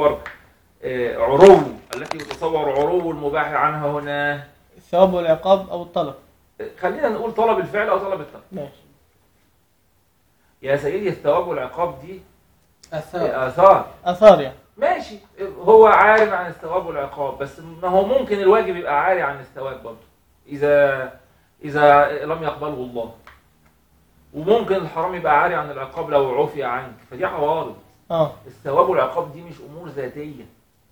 آه، عروو التي يتصور عروو المباح عنها هنا الثواب والعقاب او الطلب آه، خلينا نقول طلب الفعل او طلب الترك ماشي يا سيدي الثواب والعقاب دي اثار آثار اثار يعني ماشي هو عارف عن الثواب والعقاب بس ما هو ممكن الواجب يبقى عاري عن الثواب برضه إذا إذا لم يقبله الله وممكن الحرام يبقى عاري عن العقاب لو عفي عنك فدي عوارض اه الثواب والعقاب دي مش أمور ذاتية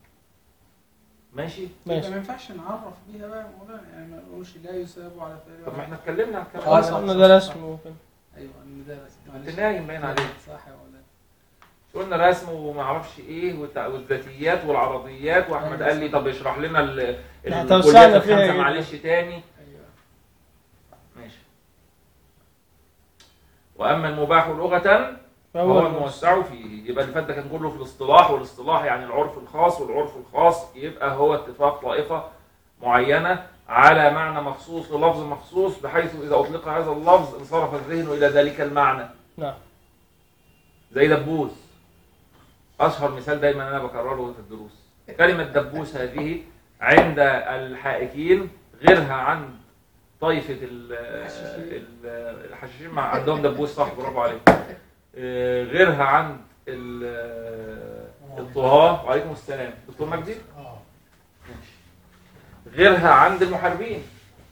ماشي يبقى ماشي ما ينفعش نعرف بيها بقى يا مولانا يعني ما نقولش لا يثاب على فعل طب ما احنا اتكلمنا عن الكلام آه، ده. صح. قلنا ده رسم ممكن ايوه ان ده بس انت معلش نايم باين عليك صح يا مولانا قلنا رسم وما اعرفش ايه والتع- والذاتيات والعرضيات واحمد أيوة قال لي طب اشرح لنا ال- لا، الكليات توسعنا فيها الخمسه جدا. معلش تاني ايوه ماشي واما المباح لغه فهو هو الموسع. الموسع فيه يبقى اللي فات ده كان كله في الاصطلاح والاصطلاح يعني العرف الخاص والعرف الخاص يبقى هو اتفاق طائفه معينه على معنى مخصوص للفظ مخصوص بحيث اذا اطلق هذا اللفظ انصرف الذهن الى ذلك المعنى نعم زي دبوس اشهر مثال دايما انا بكرره في الدروس كلمه دبوس هذه عند الحائكين غيرها عند طائفه ال- ال- الحشاشين مع عندهم دبوس صح برافو عليك آه، غيرها عند ال- الطهاه وعليكم السلام دكتور مجدي اه غيرها عند المحاربين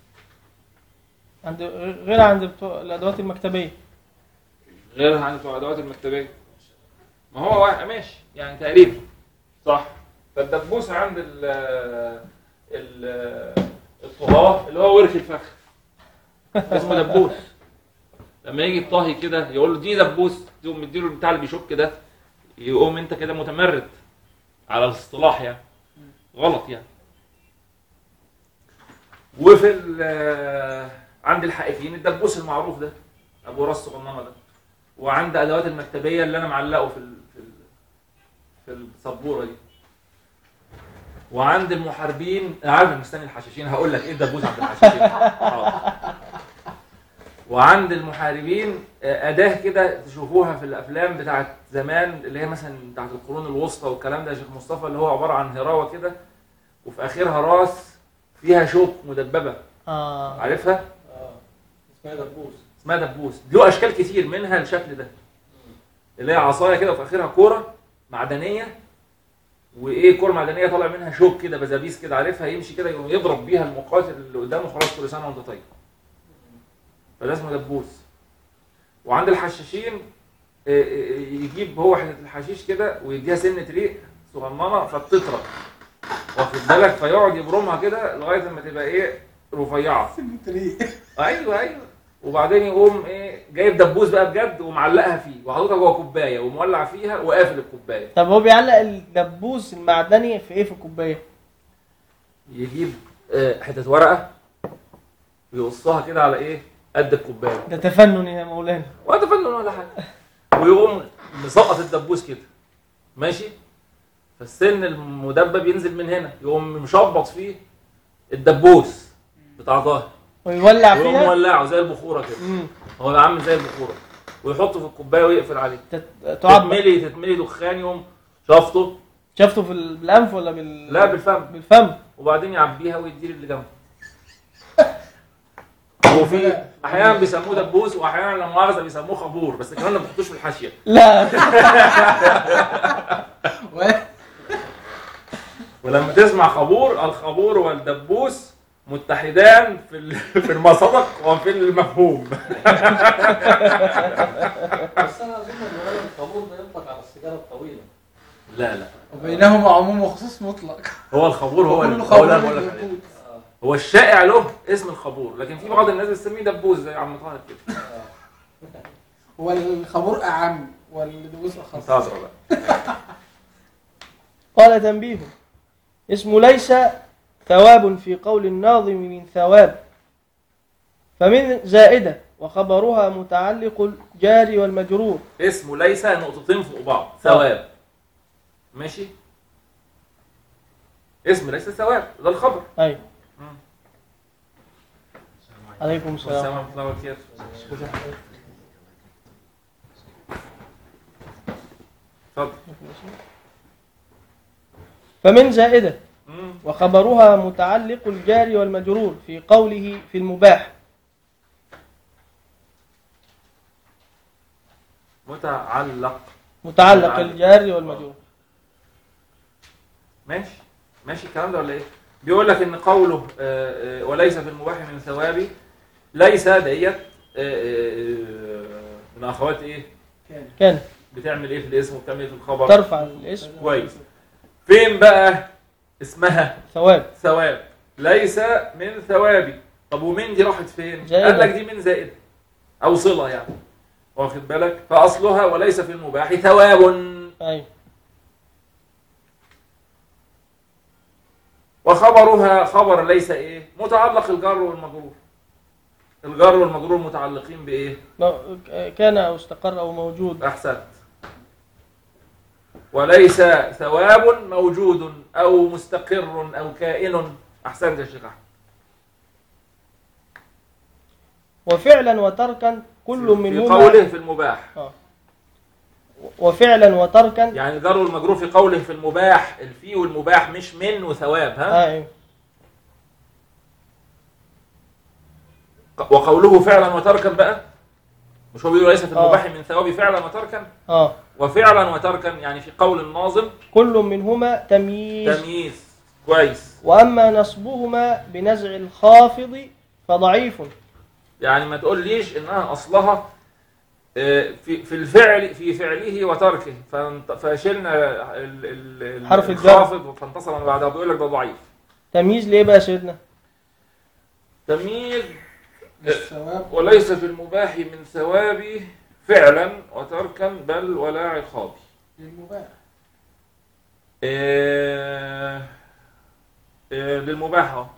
عند غير عند بتوع الادوات المكتبيه غيرها عند بتوع الادوات المكتبيه ما هو واحد ماشي يعني تقريبا صح فالدبوس عند ال ال الطهاه اللي هو ورك الفخ اسمه دبوس لما يجي الطاهي كده يقول له دي دبوس تقوم مديله البتاع اللي بيشك ده يقوم انت كده متمرد على الاصطلاح يعني غلط يعني وفي ال- عند الحائفين الدبوس المعروف ده ابو راس صغننه ده وعند ادوات المكتبيه اللي انا معلقه في ال في ال في السبوره دي وعند المحاربين انا عارف إنك مستني الحشاشين هقول لك ايه الدبوس عند الحشاشين حاضر. وعند المحاربين آه، اداه كده تشوفوها في الافلام بتاعت زمان اللي هي مثلا بتاعت القرون الوسطى والكلام ده يا شيخ مصطفى اللي هو عباره عن هراوه كده وفي اخرها راس فيها شوك مدببه اه عارفها اه اسمها دبوس اسمها دبوس له اشكال كتير منها الشكل ده اللي هي عصايه كده وفي اخرها كوره معدنيه وايه كوره معدنيه طالع منها شوك كده بزابيس كده عارفها يمشي كده يقوم يضرب بيها المقاتل اللي قدامه خلاص كل سنه وانت طيب فده اسمه دبوس وعند الحشاشين آه، آه، يجيب هو حته الحشيش كده ويديها سنه ريق صغننه فتطرق واخد بالك فيقعد يبرمها كده لغايه ما تبقى ايه رفيعه ايوه ايوه وبعدين يقوم ايه جايب دبوس بقى بجد ومعلقها فيه وحاططها جوه كوبايه ومولع فيها وقافل الكوبايه طب هو بيعلق الدبوس المعدني في ايه في الكوبايه؟ يجيب آه، حته ورقه ويقصها كده على ايه قد الكوبايه ده تفنن يا مولانا ولا تفنن ولا حاجه ويقوم مسقط الدبوس كده ماشي فالسن المدبب ينزل من هنا يقوم مشبط فيه الدبوس بتاع ظهر ويولع ويقوم فيها مولعه زي البخوره كده امم هو عامل زي البخوره ويحطه في الكوبايه ويقفل عليه تت- تعبى تتملي تتملي دخان يوم شفطه شفته في ال- بالانف ولا بال لا بالفم بالفم وبعدين يعبيها ويدير اللي جنبه وفي احيانا بيسموه دبوس واحيانا لا مؤاخذه بيسموه خبور بس كمان ما بيحطوش في الحاشيه لا ولما تسمع خبور الخبور والدبوس متحدان في ال- في المصدق وفي المفهوم بس انا اظن ان هذا الطابور ده ينطق على السيجاره الطويله لا لا وبينهما عموم وخصوص مطلق هو الخبور هو كل ال- هو خبر اللي أنا بقول لك عليه. موجود. هو الشائع له اسم الخبور لكن في بعض الناس بتسميه دبوس زي عم طاهر كده هو الخبور اعم والدبوس اخص انت أدرى بقى قال تنبيه اسم ليس ثواب في قول الناظم من ثواب فمن زائدة وخبرها متعلق الجار والمجرور اسمه ليس نقطتين فوق بعض ثواب ماشي اسم ليس ثواب ده الخبر أيوة مم. عليكم السلام والسلام ورحمه الله وبركاته اتفضل فمن زائدة مم. وخبرها متعلق الجار والمجرور في قوله في المباح متعلق متعلق متعلق. الجار والمجرور ماشي ماشي الكلام ده ولا ايه بيقول لك ان قوله آه، آه، وليس في المباح من ثوابي ليس ديت آه، آه، آه، من اخوات ايه كان كان بتعمل ايه في الاسم وبتعمل ايه في الخبر ترفع الاسم كويس فين بقى اسمها ثواب ثواب ليس من ثوابي طب ومن دي راحت فين زائدة. قال لك دي من زائده او صله يعني واخد بالك فاصلها وليس في المباح ثواب أيوة وخبرها خبر ليس ايه متعلق الجر والمجرور الجر والمجرور متعلقين بايه مو- كان أو استقر أو موجود احسنت وليس ثواب موجود او مستقر او كائن احسنت يا شيخ احمد وفعلا وتركا كل في منهما قوله في المباح آه. وفعلا وتركا يعني الجر والمجرور في قوله في المباح الفي والمباح مش من وثواب ها آه، أيوة. وقوله فعلا وتركا بقى مش هو بيقول ليس في آه. المباح من ثواب فعلا وتركا اه وفعلا وتركا يعني في قول الناظم كل منهما تمييز تمييز كويس وأما نصبهما بنزع الخافض فضعيف يعني ما تقوليش انها اصلها آه، في في الفعل في فعله وتركه فانت- فشلنا ال- ال- ال- حرف الجر. الخافض فانتصر من بعدها بيقول لك ده ضعيف تمييز ليه بقى يا سيدنا تمييز الثواب وليس في المباح من ثوابه فعلا وتركا بل ولا عقاب للمباح آه، آه، للمباح أهو.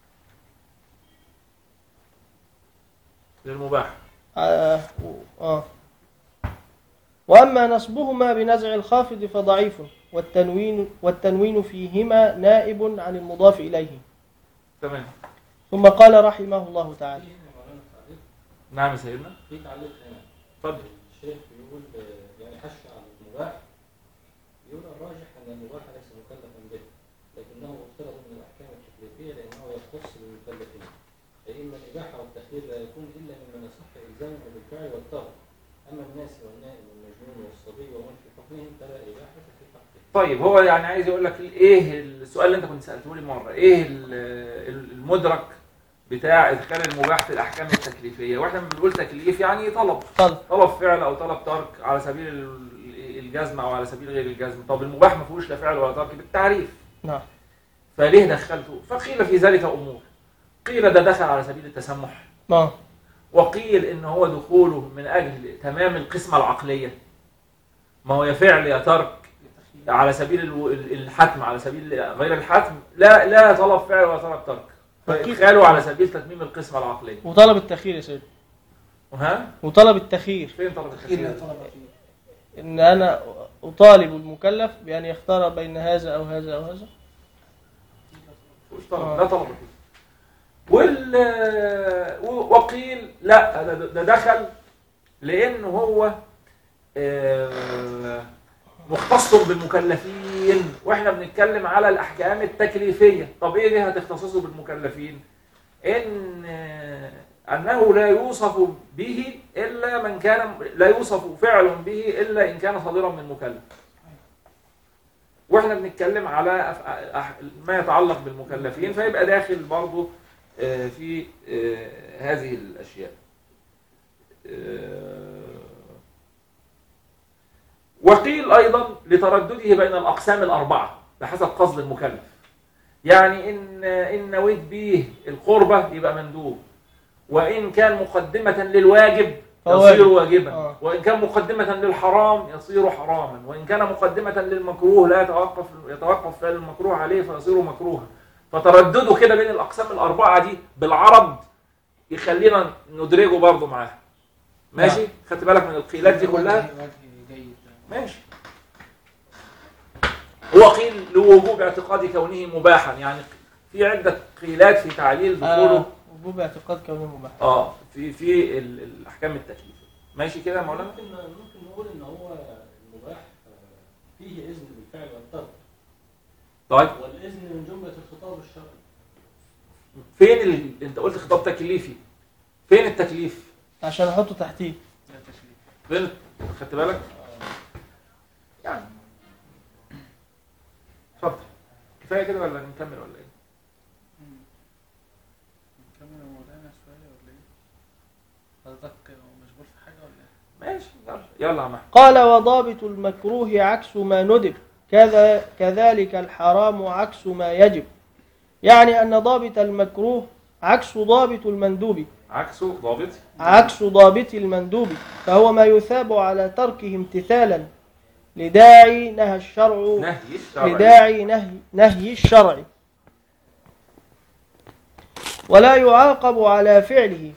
للمباح آه. آه. وأما نصبهما بنزع الخافض فضعيف والتنوين والتنوين فيهما نائب عن المضاف إليه تمام ثم قال رحمه الله تعالى نعم يا سيدنا في تعليق هنا اتفضل الشيخ بيقول آه، يعني حش على المباح يقول الراجح ان المباح ليس مكلفا به لكنه مفترض من الاحكام التكليفيه لانه يختص بالمكلفين فان الاباحه والتخيير لا يكون الا ممن يصح الزامه بالفعل والترك اما الناس والنائم والمجنون والصبي ومن في حكمهم فلا اباحه في حقه طيب هو يعني عايز يقول لك ايه السؤال اللي انت كنت سالته لي مره ايه ال- ال- المدرك بتاع ادخال المباح في الاحكام التكليفيه واحنا لما بنقول تكليف يعني طلب طلب طلب فعل او طلب ترك على سبيل ال- الجزم او على سبيل غير الجزم طب المباح ما فيهوش لا فعل ولا ترك بالتعريف نعم فليه دخلته فقيل في ذلك امور قيل ده دخل على سبيل التسمح آه. وقيل ان هو دخوله من اجل تمام القسمه العقليه ما هو يا فعل يا ترك على سبيل الو- ال- الحتم على سبيل غير الحتم لا لا طلب فعل ولا طلب ترك فادخاله على سبيل تتميم القسمه العقليه وطلب التخيير يا سيدنا ها وطلب التخيير فين طلب تخيل لا التخيير طلب فيه إن أنا أطالب المكلف بأن يختار بين هذا أو هذا أو هذا مش طلب آه. لا طلب فيه وال وقيل لا ده- ده دخل لان هو آه، مختص بالمكلفين واحنا بنتكلم على الاحكام التكليفيه طب ايه دي هتختصصه بالمكلفين ان آه، انه لا يوصف به الا من كان لا يوصف فعل به الا ان كان صادرا من مكلف واحنا بنتكلم على أف- أح- ما يتعلق بالمكلفين فيبقى داخل برضه آه، في آه، هذه الاشياء آه، وقيل ايضا لتردده بين الاقسام الاربعه بحسب قصد المكلف يعني ان ان نويت به القربه يبقى مندوب وان كان مقدمه للواجب فهو يصير واجب. واجبا آه. وان كان مقدمه للحرام يصير حراما وان كان مقدمه للمكروه لا يتوقف يتوقف فعل المكروه عليه فيصير مكروها فتردده كده بين الاقسام الاربعه دي بالعرض يخلينا ندرجه برضه معاه ماشي خدت بالك من القيلات دي كلها وجه- وجه جيد ماشي هو قيل لوجوب اعتقاد كونه مباحا يعني في عدة قيلات في تعليل دخوله آه. وجوب اعتقاد كونه مباح اه في في ال- الاحكام التكليفيه ماشي كده يا مولانا ممكن ممكن نقول ان هو المباح آه، فيه اذن بالفعل والترك طيب والإذن من جملة الخطاب الشرعي فين ال... انت قلت خطاب تكليفي فين التكليف عشان احطه تحتيه لا تشريف فين خدت بالك يعني اتفضل كفايه كده ولا نكمل ولا ايه نكمل يا مولانا شوية ولا ايه؟ حضرتك مشغول في حاجة ولا ايه؟ ماشي يلا يلا يا محمد قال وضابط المكروه عكس ما ندب كذا كذلك الحرام عكس ما يجب يعني أن ضابط المكروه عكس ضابط المندوب عكسه ضابط عكس ضابط المندوب فهو ما يثاب على تركه امتثالا لداعي نهى الشرع نهي الشرع لداعي نهي, نهي الشرع ولا يعاقب على فعله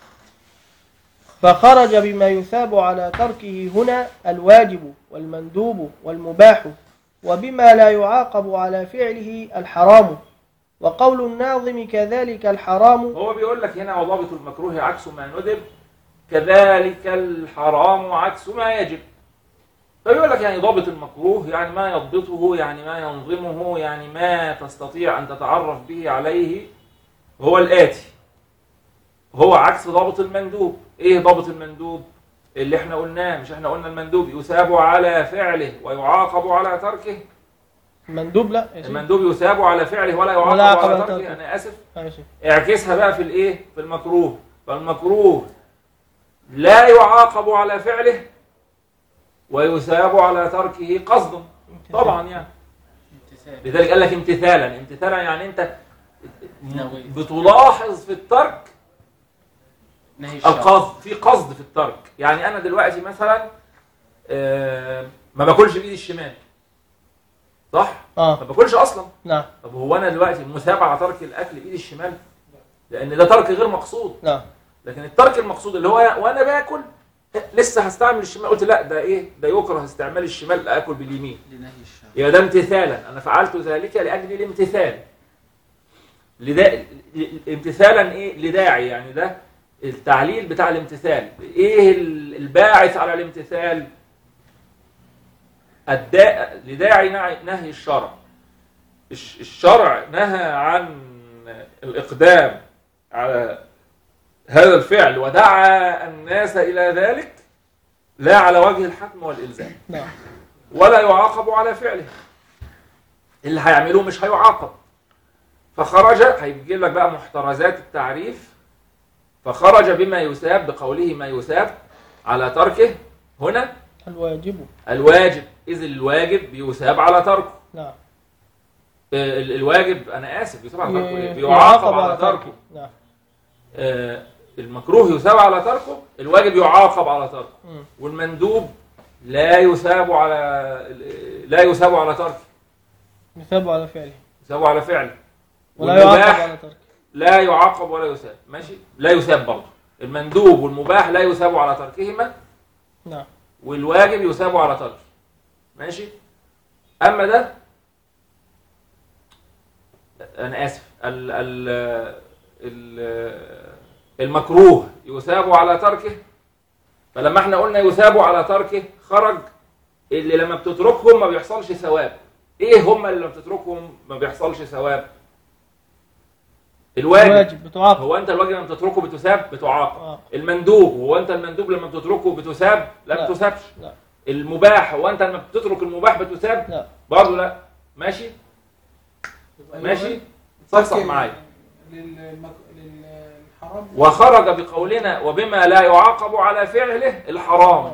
فخرج بما يثاب على تركه هنا الواجب والمندوب والمباح وبما لا يعاقب على فعله الحرام وقول الناظم كذلك الحرام هو بيقول لك هنا وضابط المكروه عكس ما ندب كذلك الحرام عكس ما يجب فبيقول لك يعني ضابط المكروه يعني ما يضبطه يعني ما ينظمه يعني ما تستطيع أن تتعرف به عليه هو الآتي هو عكس ضابط المندوب ايه ضابط المندوب اللي احنا قلناه مش احنا قلنا المندوب يثاب على فعله ويعاقب على تركه مندوب لا يا سيدي. المندوب يثاب على فعله ولا يعاقب ولا يعاقب على على تركه تركه. انا اسف يا سيدي. اعكسها بقى في الايه في المكروه فالمكروه لا يعاقب على فعله ويثاب على تركه قصدا طبعا يعني امتثال لذلك قال لك امتثالا امتثالا يعني انت نويت. بتلاحظ في الترك نهي الشرع القصد في قصد في الترك يعني انا دلوقتي مثلا آه، ما باكلش بايدي الشمال صح اه ما باكلش اصلا نعم طب هو انا دلوقتي مثاب على ترك الاكل بايدي الشمال لان ده ترك غير مقصود نعم لكن الترك المقصود اللي هو وانا باكل لسه هستعمل الشمال قلت لا ده ايه ده يكره استعمال الشمال لاكل باليمين لنهي الشرع يبقى ده امتثالا انا فعلت ذلك لاجل الامتثال لدا... ل- امتثالا ايه لداعي يعني ده التعليل بتاع الامتثال ايه ال- الباعث على الامتثال الدا... لداعي نع- نهي الشرع الش- الشرع نهى عن الاقدام على هذا الفعل ودعا الناس الى ذلك لا على وجه الحتم والالزام نعم ولا يعاقب على فعله اللي هيعملوه مش هيعاقب فخرج هيجي لك بقى محترزات التعريف فخرج بما يثاب بقوله ما يثاب على تركه هنا الواجب الواجب إذ الواجب بيثاب على تركه نعم آه، ال- الواجب أنا آسف بيثاب على تركه إيه؟ ي- بيعاقب على تركه نعم آه، المكروه يثاب على تركه الواجب يعاقب على تركه مم. والمندوب لا يثاب على لا يثاب على تركه يثاب على فعله يثاب على فعله ولا والمباح يعاقب على تركه لا يعاقب ولا يثاب ماشي لا يثاب برضه المندوب والمباح لا يثاب على تركهما نعم والواجب يثاب على تركه ماشي اما ده انا اسف ال ال ال المكروه يثاب على تركه فلما احنا قلنا يثاب على تركه خرج اللي لما بتتركهم ما بيحصلش ثواب ايه هم اللي لما بتتركهم ما بيحصلش ثواب الواجب الواجب بتعاقب هو انت الواجب لما تتركه بتثاب بتعاقب آه. المندوب هو انت المندوب لما بتتركه بتثاب لا لا. بتثابش لا. المباح هو انت لما بتترك المباح بتثاب لا برضه لا ماشي يبقى ماشي صحصح معايا للمك... للحرام وخرج بقولنا وبما لا يعاقب على فعله الحرام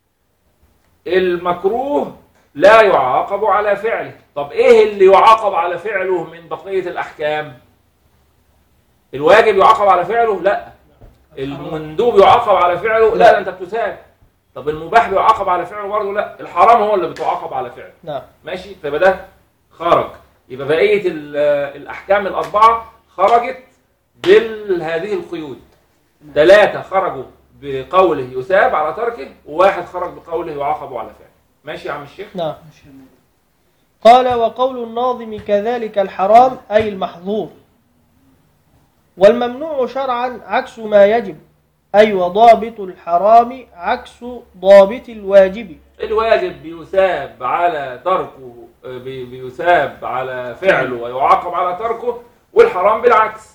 المكروه لا يعاقب على فعله طب ايه اللي يعاقب على فعله من بقية الاحكام الواجب يعاقب على فعله لا المندوب يعاقب على فعله لا لا. ده انت بتثاب طب المباح بيعاقب على فعله برضه لا الحرام هو اللي بتعاقب على فعله نعم ماشي فيبقى ده خرج يبقى بقيه ال- الاحكام الاربعه خرجت بهذه القيود ثلاثه خرجوا بقوله يثاب على تركه وواحد خرج بقوله يعاقب على فعله ماشي يا عم الشيخ نعم مش هم- قال وقول الناظم كذلك الحرام أي المحظور والممنوع شرعا عكس ما يجب أي وضابط الحرام عكس ضابط الواجب الواجب بيثاب على تركه بي- بيثاب على فعله ويعاقب على تركه والحرام بالعكس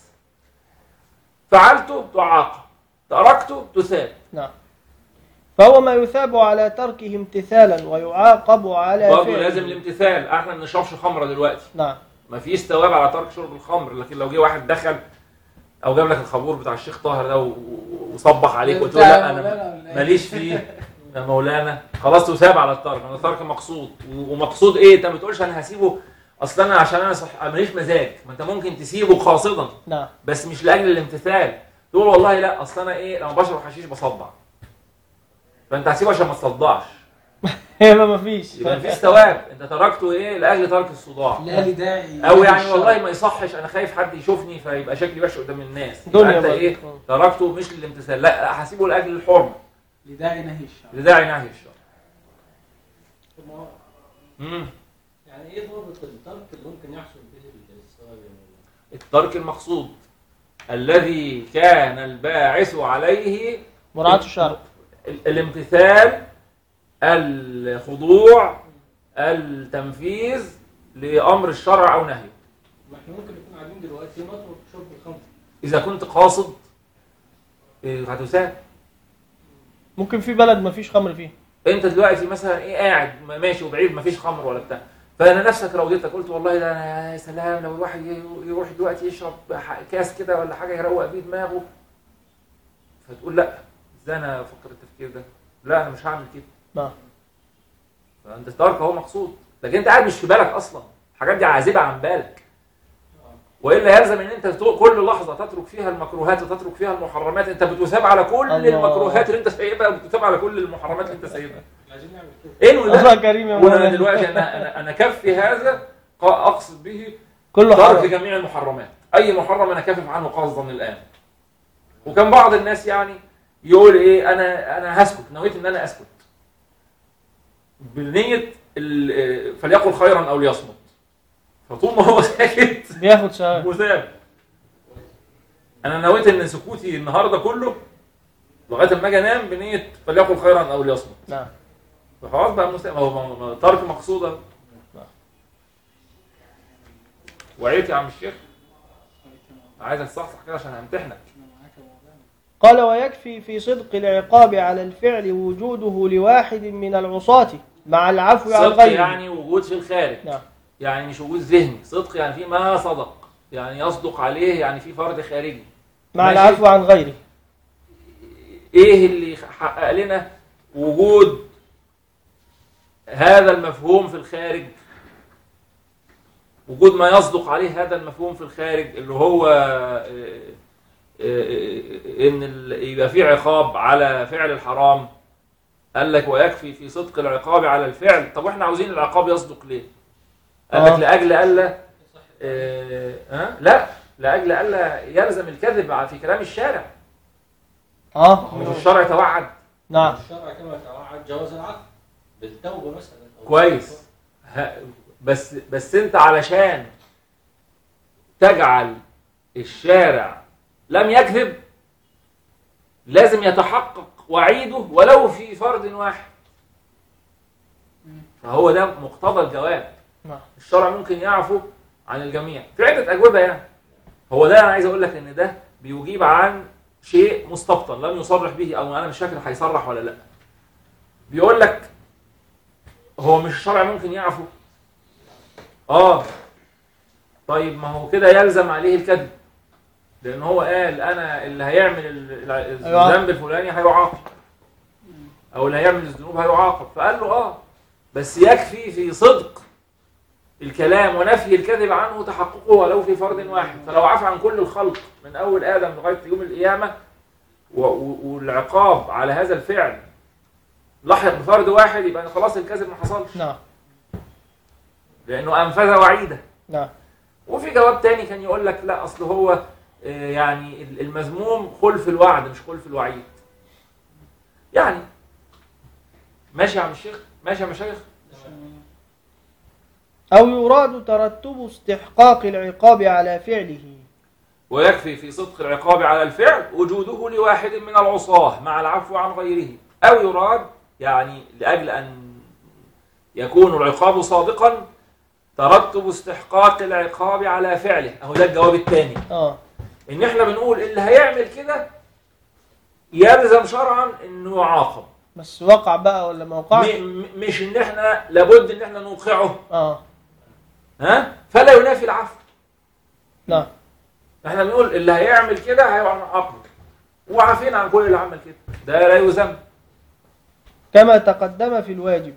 فعلته تعاقب تركته تثاب نعم فهو ما يثاب على تركه امتثالا ويعاقب على برضه فعله. لازم الامتثال احنا ما بنشربش خمره دلوقتي نعم ما فيش ثواب على ترك شرب الخمر لكن لو جه واحد دخل او جاب لك الخمور بتاع الشيخ طاهر ده و- و- وصبح عليك وتقول بتاع لا مولانا انا ولا إيه؟ ماليش فيه يا مولانا خلاص تثاب على الترك انا الترك مقصود و- ومقصود ايه انت ما بتقولش انا هسيبه اصل انا عشان انا صح ماليش مزاج ما انت ممكن تسيبه قاصدا نعم بس مش لاجل الامتثال تقول والله لا اصل انا ايه لما بشرب حشيش بصدع فانت هتسيبه عشان ما تصدعش يبقى ما فيش يبقى مفيش ثواب انت تركته ايه لاجل ترك الصداع لا لداعي او يعني والله ما يصحش انا خايف حد يشوفني فيبقى شكلي وحش قدام الناس يبقى دنيا انت بقى. ايه تركته مش للامتثال لا هسيبه لاجل الحرمه لداعي نهي الشرع لداعي نهي الشرع طب ما هو مم. يعني ايه ضابط الترك اللي ممكن يحصل به الثواب يعني؟ الترك المقصود الذي كان الباعث عليه مراعاة الشرع ال- الامتثال الخضوع التنفيذ لامر الشرع او نهيه ما احنا ممكن نكون قاعدين دلوقتي نترك شرب الخمر اذا كنت قاصد إيه، هتساب ممكن في بلد ما فيش خمر فيه انت دلوقتي مثلا ايه قاعد ماشي وبعيد ما فيش خمر ولا بتاع فانا نفسك روضتك قلت والله ده انا يا سلام لو الواحد ي- يروح دلوقتي يشرب ح- كاس كده ولا حاجه يروق بيه دماغه فتقول لا ازاي انا افكر التفكير ده لا انا مش هعمل كده نعم فانت ترك اهو مقصود لكن انت قاعد مش في بالك اصلا الحاجات دي عازبه عن بالك والا يلزم ان انت تو- كل لحظه تترك فيها المكروهات وتترك فيها المحرمات انت بتثاب على كل الله. المكروهات اللي انت سايبها وبتثاب على كل المحرمات اللي انت سايبها عايزين نعمل كده انوي ده الله كريم يا وانا مولانا دلوقتي انا انا انا كفي هذا ق- اقصد به كله ترك حرام جميع المحرمات اي محرم انا كافف عنه قصدا الان وكان بعض الناس يعني يقول ايه انا انا هسكت نويت ان انا اسكت بنيه ال- فليقل خيرا او ليصمت فطول ما هو ساكت بياخد شهادة مثاب انا نويت ان سكوتي النهارده كله لغايه اما اجي انام بنيه فليقل خيرا او ليصمت نعم فخلاص بقى مثاب هو ما- ما- ترك مقصوده وعيت يا عم الشيخ عايزك تصحصح كده عشان همتحنك احنا معاك يا مولانا قال ويكفي في صدق العقاب على الفعل وجوده لواحد من العصاة مع العفو عن صدق غيره يعني وجود في الخارج نعم يعني مش وجود ذهني صدق يعني في ما صدق يعني يصدق عليه يعني في فرد خارجي مع ماشي. العفو عن غيره ايه اللي حقق لنا وجود هذا المفهوم في الخارج وجود ما يصدق عليه هذا المفهوم في الخارج اللي هو آه، آه، آه، ان ال- يبقى في عقاب على فعل الحرام قال لك ويكفي في صدق العقاب على الفعل طب واحنا عاوزين العقاب يصدق ليه قال آه. لك لاجل الا آه، ها لا لاجل الا يلزم الكذب في كلام الشارع اه مش الشرع توعد نعم الشرع كما توعد جواز العقل بالتوبه مثلا أو كويس ه- بس بس انت علشان تجعل الشارع لم يكذب لازم يتحقق وعيده ولو في فرد واحد فهو ده مقتضى الجواب نعم الشرع ممكن يعفو عن الجميع في عدة أجوبة يعني هو ده أنا عايز أقول لك إن ده بيجيب عن شيء مستبطن لم يصرح به أو أنا مش فاكر هيصرح ولا لأ بيقول لك هو مش الشرع ممكن يعفو آه طيب ما هو كده يلزم عليه الكذب لأن هو قال أنا اللي هيعمل ال- ال- أيوة. الذنب الفلاني هيعاقب أو اللي هيعمل الذنوب هيعاقب فقال له آه بس يكفي في صدق الكلام ونفي الكذب عنه تحققه ولو في فرد واحد فلو عفى عن كل الخلق من اول ادم لغايه يوم القيامه و- و- والعقاب على هذا الفعل لحق بفرد واحد يبقى خلاص الكذب ما حصلش نعم لانه انفذ وعيده نعم وفي جواب تاني كان يقول لك لا اصل هو آه، يعني المذموم خلف الوعد مش خلف الوعيد يعني ماشي يا عم الشيخ ماشي يا مشايخ أو يراد ترتب استحقاق العقاب على فعله ويكفي في صدق العقاب على الفعل وجوده لواحد من العصاة مع العفو عن غيره أو يراد يعني لأجل أن يكون العقاب صادقا ترتب استحقاق العقاب على فعله أهو ده الجواب الثاني اه إن إحنا بنقول اللي هيعمل كده يلزم شرعا إنه يعاقب بس وقع بقى ولا ما وقعش م- م- مش إن إحنا لابد إن إحنا نوقعه اه ها فلا ينافي العفو نعم احنا بنقول اللي هيعمل كده هيبقى عقله وعافين عن كل اللي عمل كده ده لا يذم كما تقدم في الواجب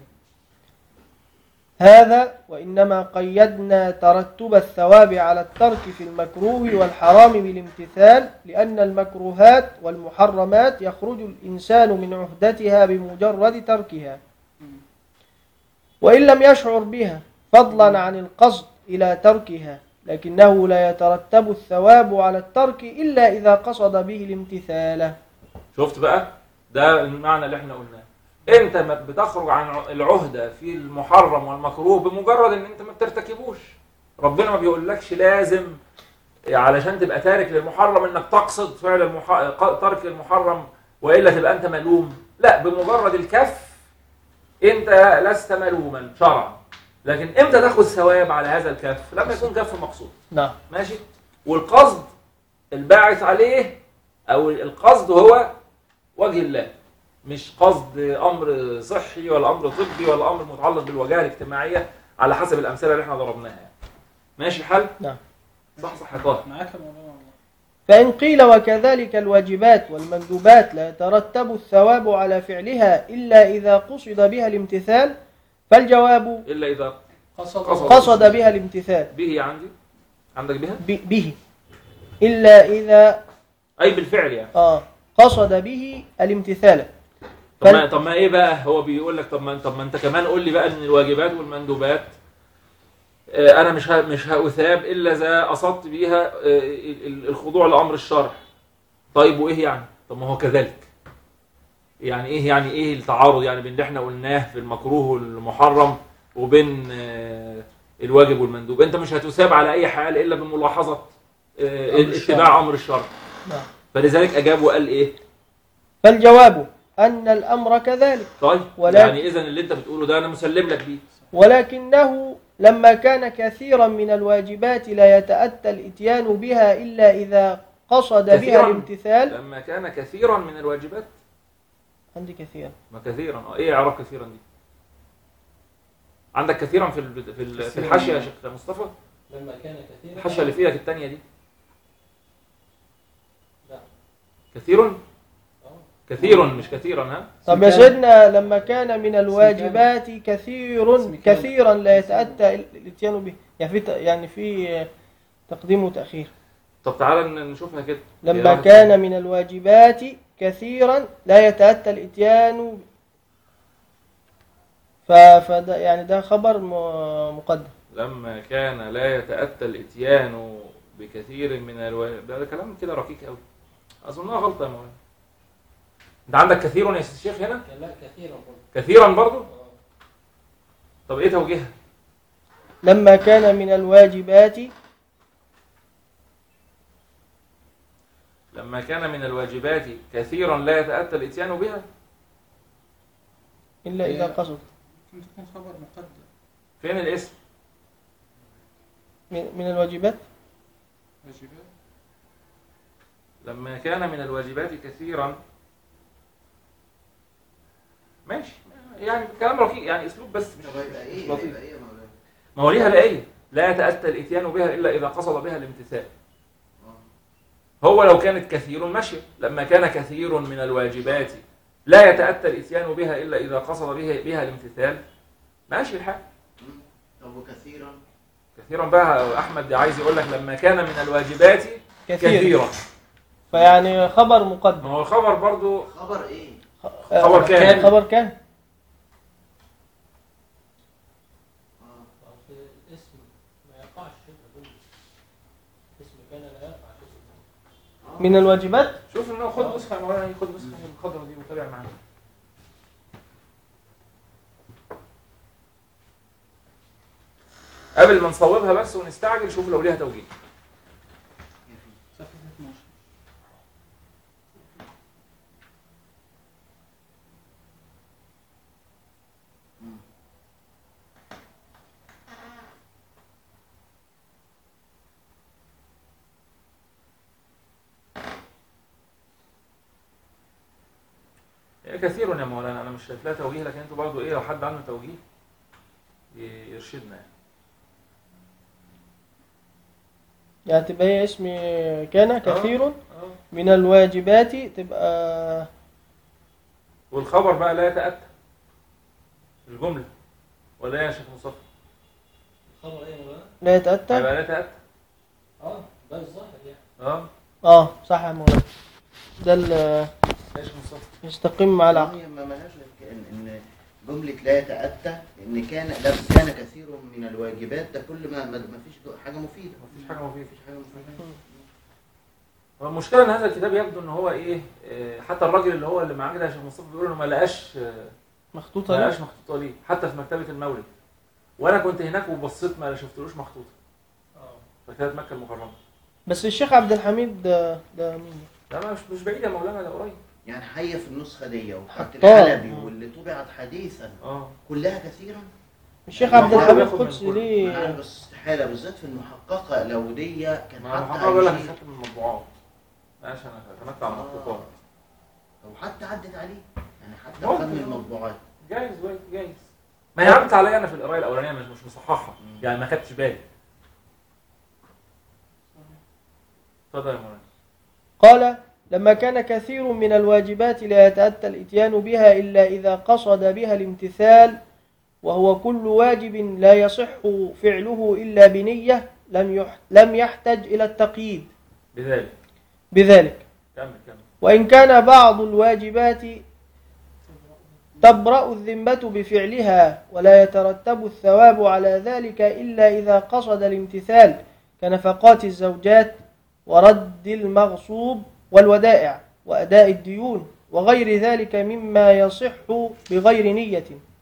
هذا وإنما قيدنا ترتب الثواب على الترك في المكروه والحرام بالامتثال لأن المكروهات والمحرمات يخرج الإنسان من عهدتها بمجرد تركها وإن لم يشعر بها فضلا عن القصد إلى تركها لكنه لا يترتب الثواب على الترك إلا إذا قصد به الامتثال شفت بقى ده المعنى اللي احنا قلناه انت ما بتخرج عن ع- العهده في المحرم والمكروه بمجرد ان انت ما بترتكبوش ربنا ما بيقولكش لازم علشان تبقى تارك للمحرم انك تقصد فعل المح... ق- ترك المحرم والا تبقى انت ملوم لا بمجرد الكف انت لست ملوما شرعا لكن امتى تاخذ ثواب على هذا الكف لما يكون كف مقصود نعم ماشي والقصد الباعث عليه او القصد هو وجه الله مش قصد امر صحي ولا امر طبي ولا امر متعلق بالوجهه الاجتماعيه على حسب الامثله اللي احنا ضربناها يعني. ماشي الحال نعم صح صح يا طاهر معاك يا مولانا والله فإن قيل وكذلك الواجبات والمندوبات لا يترتب الثواب على فعلها إلا إذا قصد بها الامتثال فالجواب الا اذا قصد قصد. قصد بها الامتثال به عندي عندك بها ب- به إلا إذا اي بالفعل يعني آه قصد به الامتثال طب ما طب ما ايه بقى هو بيقول لك طب ما طب ما انت كمان قول لي بقى ان الواجبات والمندوبات آه، انا مش ه- مش هاثاب الا اذا قصدت بيها آه، ال- ال- الخضوع لامر الشرع طيب وايه يعني طب ما هو كذلك يعني ايه يعني ايه التعارض يعني بين اللي احنا قلناه في المكروه والمحرم وبين آه، الواجب والمندوب انت مش هتثاب على اي حال الا بملاحظه آه، أمر الشرع. اتباع امر الشرع نعم. فلذلك اجاب وقال ايه فالجواب أن الأمر كذلك طيب ولكن- يعني اذا اللي انت بتقوله ده انا مسلم لك بيه ولكنه لما كان كثيرا من الواجبات لا يتأتى الإتيان بها إلا إذا قصد بها كثيراً. الامتثال لما كان كثيرا من الواجبات عندي كثيرا ما كثيرا اه ايه اعراب كثيرا دي عندك كثيرا في ال- في ال- في كثيراً. الحاشيه يا شيخ مصطفى لما كان كثيرا الحاشيه اللي في ايدك الثانيه دي لا. كثير آه. كثير مش كثيرا ها طب يا كان- سيدنا لما كان من الواجبات كثير اسم كان. كثيرا لا يتأتى الاتيان به يعني في ت- يعني في تقديم وتأخير طب تعالى ن- نشوفها كده لما يا كان من الواجبات كثيرا لا يتأتى الاتيان ف فده يعني ده خبر م- مقدم لما كان لا يتاتى الاتيان بكثير من الواجب ده, ده كلام كده رقيق قوي اظنها غلطه يا مولانا انت عندك كثير يا سيدي الشيخ هنا كان لا كثيرا برضه كثيرا برضو آه. طب ايه توجيهها لما كان من الواجبات لما كان من الواجبات كثيرا لا يتاتى الاتيان بها إلا إذا قصد ممكن تكون خبر مقدم فين الاسم من من الواجبات واجبات لما كان من الواجبات كثيرا ماشي يعني كلام رقيق يعني اسلوب بس مش طب يبقى ايه لطيف. يبقى ايه يا مولانا ما هو ليها بقيه لا يتاتى الاتيان بها الا اذا قصد بها الامتثال آه. هو لو كانت كثير ماشي لما كان كثير من الواجبات لا يتاتى الاتيان بها الا اذا قصد بها بها الامتثال ماشي الحال مم. طب وكثيرا كثيرا بقى احمد عايز يقول لك لما كان من الواجبات كثير كثيرا فيعني خبر ما مقدم هو الخبر برضو خبر ايه آه، خبر كان. خبر كان اه أصل الاسم ما يقعش شبه كله اسم كان لا يقع شبه آه. من الواجبات شوف انه خد نسخه يا مولانا خد نسخه من الخضره دي وتابع معانا قبل ما نصوبها بس ونستعجل شوف لو ليها توجيه صفحة كثير يا مولانا انا مش شايف لها توجيه لكن انتوا برضه ايه لو حد عنده توجيه ي- يرشدنا يعني. يعني تبقى هي اسم كان كثير اه من الواجبات تبقى والخبر بقى لا يتأتى الجملة ولا إيه يا شيخ مصطفى الخبر ايه يا مولانا؟ لا يتأتى هيبقى لا يتأتى اه ده الظاهر يعني اه اه صح يا مولانا ده اللي يا شيخ مصطفى يستقيم مع العقل هي ما مالهاش غير ان ان جمله لا يتاتى ان كان لو كان كثير من الواجبات ده كل ما ما ما فيش حاجه مفيده مفيش حاجة مفيدة مفيش حاجه مفيده هو المشكلة إن هذا الكتاب يبدو إن هو إيه آه، حتى الراجل اللي هو اللي معاه كده يا شيخ مصطفى بيقول إنه ما لقاش آه، ما مخطوطة ليه؟ لقاش مخطوطة ليه حتى في مكتبة المولد وأنا كنت هناك وبصيت ما شفتلوش مخطوطة اه فكانت مكة المكرمة بس الشيخ عبد الحميد ده, ده مين؟ لا ما مش مش بعيد يا مولانا ده قريب يعني حيه في النسخه دي وحتى حطاه. الحلبي واللي طبعت حديثا اه كلها كثيرا الشيخ ما عبد هو الحميد بياخد من قدسي كل- ليه ما انا بس استحاله بالذات في المحققه لو دي كان ما حتى هو بقول لك أي شيء. خدت من المطبوعات ماشي أنا اعتمدت على المخطوطات او حتى عدت عليه يعني حتى ممكن. خد من المطبوعات جايز جايز جايز ما هي عدت عليا انا في القرايه الاولانيه مش مش مصححها مم. يعني ما خدتش بالي اتفضل يا مولانا قال لما كان كثير من الواجبات لا يتأتى الإتيان بها إلا إذا قصد بها الامتثال وهو كل واجب لا يصح فعله إلا بنية لم يح- لم يحتج إلى التقييد بذلك بذلك كمل كمل وإن كان بعض الواجبات تبرأ الذمة بفعلها ولا يترتب الثواب على ذلك إلا إذا قصد الامتثال كنفقات الزوجات ورد المغصوب والودائع وأداء الديون وغير ذلك مما يصح بغير نية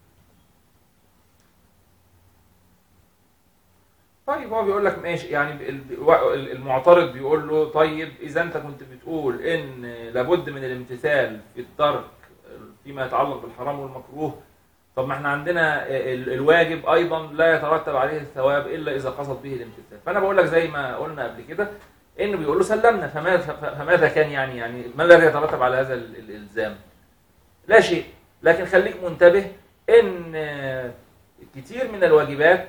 طيب هو بيقول لك ماشي يعني ال- ال- المعترض بيقول له طيب اذا انت كنت بتقول ان لابد من الامتثال في الترك فيما يتعلق بالحرام والمكروه طب ما احنا عندنا ال- الواجب ايضا لا يترتب عليه الثواب الا اذا قصد به الامتثال فانا بقول لك زي ما قلنا قبل كده انه بيقول له سلمنا فماذا فماذا كان يعني يعني ما الذي يترتب على هذا ال- الالزام لا شيء لكن خليك منتبه ان كتير من الواجبات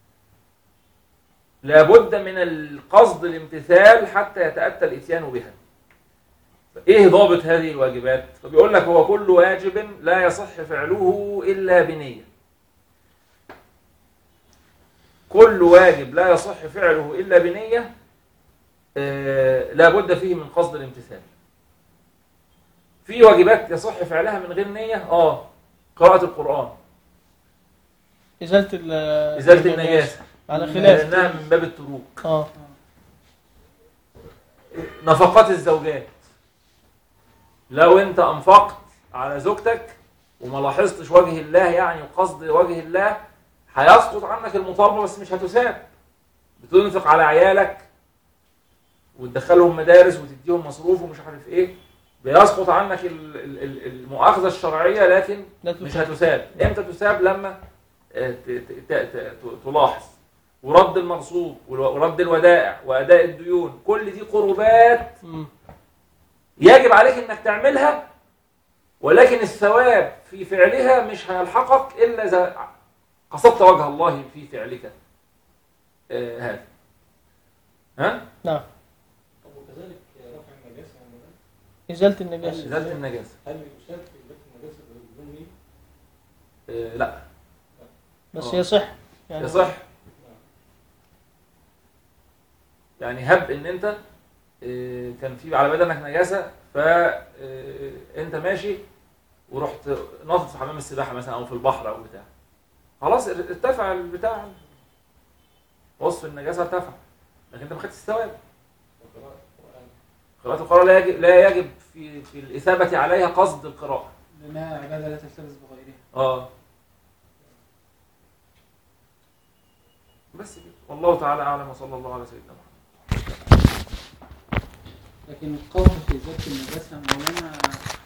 لابد من القصد الامتثال حتى يتأتى الإتيان بها ايه ضابط هذه الواجبات فبيقول لك هو كل واجب لا يصح فعله الا بنيه كل واجب لا يصح فعله الا بنيه آه، لا بد فيه من قصد الامتثال في واجبات يصح فعلها من غير نيه اه قراءه القران إزالة ال- ازاله النجاسه على خلاف لانها من باب التروك اه نفقات الزوجات لو انت انفقت على زوجتك وما لاحظتش وجه الله يعني وقصد وجه الله هيسقط عنك المطالبه بس مش هتساب بتنفق على عيالك وتدخلهم مدارس وتديهم مصروف ومش عارف ايه بيسقط عنك ال- ال- ال- المؤاخذه الشرعيه لكن لا مش تساب. هتساب امتى تساب لما آه، ت- ت- ت- ت- تلاحظ ورد المغصوب ورد الودائع واداء الديون كل دي قربات مم. يجب عليك انك تعملها ولكن الثواب في فعلها مش هيلحقك الا اذا قصدت وجه الله في فعلك آه هذا ها نعم طب وكذلك رفع النجاسة يا مولانا إزالة النجاسة ازاله النجاسه هل يشاد في إزالة النجاسة بدون نية؟ آه لا بس آه. يصح يعني يصح يعني هب ان انت آه، كان في على بدنك نجاسه فانت ماشي ورحت ناطط في حمام السباحه مثلا او في البحر او بتاع خلاص ارتفع البتاع وصف النجاسه ارتفع لكن انت ما خدتش الثواب وقراءة القرآن قراءه القراءه لا يجب لا يجب في في الاثابه عليها قصد القراءه لأنها عبادة لا تلتبس بغيرها اه بس كده والله تعالى اعلم وصلى الله على سيدنا محمد لكن القول في إزالة النجاسة مولانا